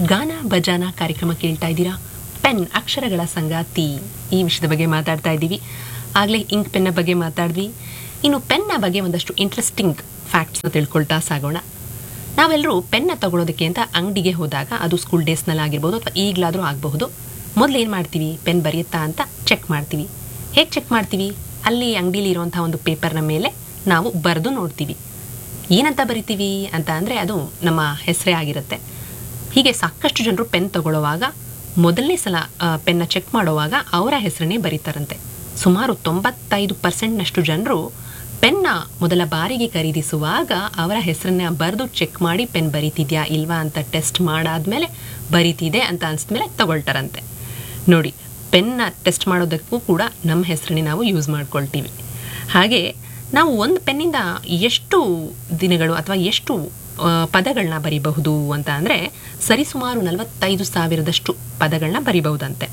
ಗಾನ ಬಜಾನ ಕಾರ್ಯಕ್ರಮ ಕೇಳ್ತಾ ಇದ್ದೀರಾ ಪೆನ್ ಅಕ್ಷರಗಳ ಸಂಗಾತಿ ಈ ವಿಷಯದ ಬಗ್ಗೆ ಮಾತಾಡ್ತಾ ಇದ್ದೀವಿ ಆಗಲೇ ಇಂಕ್ ಪೆನ್ನ ಬಗ್ಗೆ ಮಾತಾಡಿದ್ವಿ ಇನ್ನು ಪೆನ್ನ ಬಗ್ಗೆ ಒಂದಷ್ಟು ಇಂಟ್ರೆಸ್ಟಿಂಗ್ ಫ್ಯಾಕ್ಟ್ಸ್ನ ತಿಳ್ಕೊಳ್ತಾ ಸಾಗೋಣ ನಾವೆಲ್ಲರೂ ಪೆನ್ನ ತಗೊಳ್ಳೋದಕ್ಕೆ ಅಂತ ಅಂಗಡಿಗೆ ಹೋದಾಗ ಅದು ಸ್ಕೂಲ್ ಡೇಸ್ನಲ್ಲಿ ಆಗಿರ್ಬೋದು ಅಥವಾ ಈಗಲಾದರೂ ಆಗಬಹುದು ಮೊದಲು ಏನು ಮಾಡ್ತೀವಿ ಪೆನ್ ಬರೆಯುತ್ತಾ ಅಂತ ಚೆಕ್ ಮಾಡ್ತೀವಿ ಹೇಗೆ ಚೆಕ್ ಮಾಡ್ತೀವಿ ಅಲ್ಲಿ ಅಂಗಡಿಲಿ ಇರುವಂಥ ಒಂದು ಪೇಪರ್ನ ಮೇಲೆ ನಾವು ಬರೆದು ನೋಡ್ತೀವಿ ಏನಂತ ಬರಿತೀವಿ ಅಂತ ಅಂದರೆ ಅದು ನಮ್ಮ ಹೆಸರೇ ಆಗಿರುತ್ತೆ ಹೀಗೆ ಸಾಕಷ್ಟು ಜನರು ಪೆನ್ ತಗೊಳ್ಳುವಾಗ ಮೊದಲನೇ ಸಲ ಆ, ಪೆನ್ನ ಚೆಕ್ ಮಾಡುವಾಗ ಅವರ ಹೆಸರನ್ನೇ ಬರೀತಾರಂತೆ ಸುಮಾರು ತೊಂಬತ್ತೈದು ಪರ್ಸೆಂಟ್ನಷ್ಟು ಜನರು ಪೆನ್ನ ಮೊದಲ ಬಾರಿಗೆ ಖರೀದಿಸುವಾಗ ಅವರ ಹೆಸರನ್ನ ಬರೆದು ಚೆಕ್ ಮಾಡಿ ಪೆನ್ ಬರೀತಿದ್ಯಾ ಇಲ್ವಾ ಅಂತ ಟೆಸ್ಟ್ ಮಾಡಾದ್ಮೇಲೆ ಬರೀತಿದೆ ಅಂತ ಅನ್ಸ್ಮೇಲೆ ತಗೊಳ್ತಾರಂತೆ ನೋಡಿ ಪೆನ್ನ ಟೆಸ್ಟ್ ಮಾಡೋದಕ್ಕೂ ಕೂಡ ನಮ್ಮ ಹೆಸರನ್ನೇ ನಾವು ಯೂಸ್ ಮಾಡ್ಕೊಳ್ತೀವಿ ಹಾಗೆ ನಾವು ಒಂದು ಪೆನ್ನಿಂದ ಎಷ್ಟು ದಿನಗಳು ಅಥವಾ ಎಷ್ಟು ಪದಗಳನ್ನ ಬರಿಬಹುದು ಅಂತ ಅಂದರೆ ಸರಿಸುಮಾರು ನಲವತ್ತೈದು ಸಾವಿರದಷ್ಟು ಪದಗಳನ್ನ ಬರಿಬಹುದಂತೆ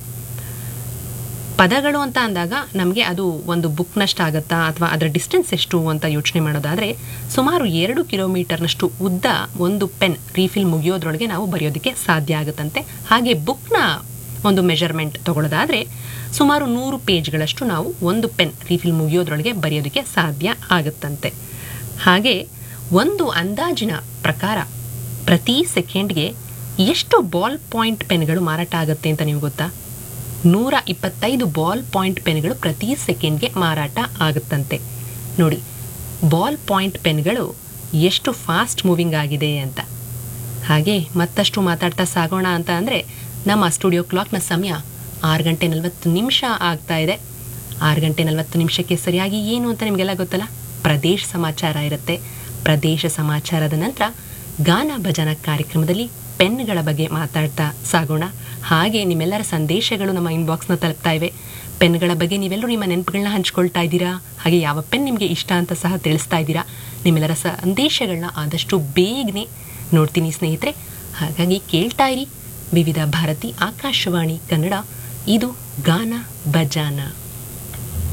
ಪದಗಳು ಅಂತ ಅಂದಾಗ ನಮಗೆ ಅದು ಒಂದು ಬುಕ್ನಷ್ಟು ಆಗುತ್ತಾ ಅಥವಾ ಅದರ ಡಿಸ್ಟೆನ್ಸ್ ಎಷ್ಟು ಅಂತ ಯೋಚನೆ ಮಾಡೋದಾದರೆ ಸುಮಾರು ಎರಡು ಕಿಲೋಮೀಟರ್ನಷ್ಟು ಉದ್ದ ಒಂದು ಪೆನ್ ರೀಫಿಲ್ ಮುಗಿಯೋದ್ರೊಳಗೆ ನಾವು ಬರೆಯೋದಕ್ಕೆ ಸಾಧ್ಯ ಆಗುತ್ತಂತೆ ಹಾಗೆ ಬುಕ್ನ ಒಂದು ಮೆಜರ್ಮೆಂಟ್ ತಗೊಳ್ಳೋದಾದರೆ ಸುಮಾರು ನೂರು ಪೇಜ್ಗಳಷ್ಟು ನಾವು ಒಂದು ಪೆನ್ ರೀಫಿಲ್ ಮುಗಿಯೋದ್ರೊಳಗೆ ಬರೆಯೋದಕ್ಕೆ ಸಾಧ್ಯ ಆಗುತ್ತಂತೆ ಹಾಗೆ ಒಂದು ಅಂದಾಜಿನ ಪ್ರಕಾರ ಪ್ರತಿ ಸೆಕೆಂಡ್ಗೆ ಎಷ್ಟು ಬಾಲ್ ಪಾಯಿಂಟ್ ಪೆನ್ಗಳು ಮಾರಾಟ ಆಗುತ್ತೆ ಅಂತ ನೀವು ಗೊತ್ತಾ ನೂರ ಇಪ್ಪತ್ತೈದು ಬಾಲ್ ಪಾಯಿಂಟ್ ಪೆನ್ಗಳು ಪ್ರತಿ ಸೆಕೆಂಡ್ಗೆ ಮಾರಾಟ ಆಗುತ್ತಂತೆ ನೋಡಿ ಬಾಲ್ ಪಾಯಿಂಟ್ ಪೆನ್ಗಳು ಎಷ್ಟು ಫಾಸ್ಟ್ ಮೂವಿಂಗ್ ಆಗಿದೆ ಅಂತ ಹಾಗೆ ಮತ್ತಷ್ಟು ಮಾತಾಡ್ತಾ ಸಾಗೋಣ ಅಂತ ಅಂದರೆ ನಮ್ಮ ಸ್ಟುಡಿಯೋ ಕ್ಲಾಕ್ನ ಸಮಯ ಆರು ಗಂಟೆ ನಲವತ್ತು ನಿಮಿಷ ಆಗ್ತಾ ಇದೆ ಆರು ಗಂಟೆ ನಲವತ್ತು ನಿಮಿಷಕ್ಕೆ ಸರಿಯಾಗಿ ಏನು ಅಂತ ನಿಮಗೆಲ್ಲ ಗೊತ್ತಲ್ಲ ಪ್ರದೇಶ ಸಮಾಚಾರ ಇರುತ್ತೆ ಪ್ರದೇಶ ಸಮಾಚಾರದ ನಂತರ ಗಾನ ಭಜನ ಕಾರ್ಯಕ್ರಮದಲ್ಲಿ ಪೆನ್ಗಳ ಬಗ್ಗೆ ಮಾತಾಡ್ತಾ ಸಾಗೋಣ ಹಾಗೆ ನಿಮ್ಮೆಲ್ಲರ ಸಂದೇಶಗಳು ನಮ್ಮ ಇನ್ಬಾಕ್ಸ್ನ ತಲುಪ್ತಾ ಇವೆ ಪೆನ್ಗಳ ಬಗ್ಗೆ ನೀವೆಲ್ಲರೂ ನಿಮ್ಮ ನೆನಪುಗಳನ್ನ ಹಂಚ್ಕೊಳ್ತಾ ಇದ್ದೀರಾ ಹಾಗೆ ಯಾವ ಪೆನ್ ನಿಮಗೆ ಇಷ್ಟ ಅಂತ ಸಹ ತಿಳಿಸ್ತಾ ಇದ್ದೀರಾ ನಿಮ್ಮೆಲ್ಲರ ಸಂದೇಶಗಳನ್ನ ಆದಷ್ಟು ಬೇಗನೆ ನೋಡ್ತೀನಿ ಸ್ನೇಹಿತರೆ ಹಾಗಾಗಿ ಕೇಳ್ತಾ ಇರಿ ವಿವಿಧ ಭಾರತಿ ಆಕಾಶವಾಣಿ ಕನ್ನಡ ಇದು ಗಾನ ಬಜಾನ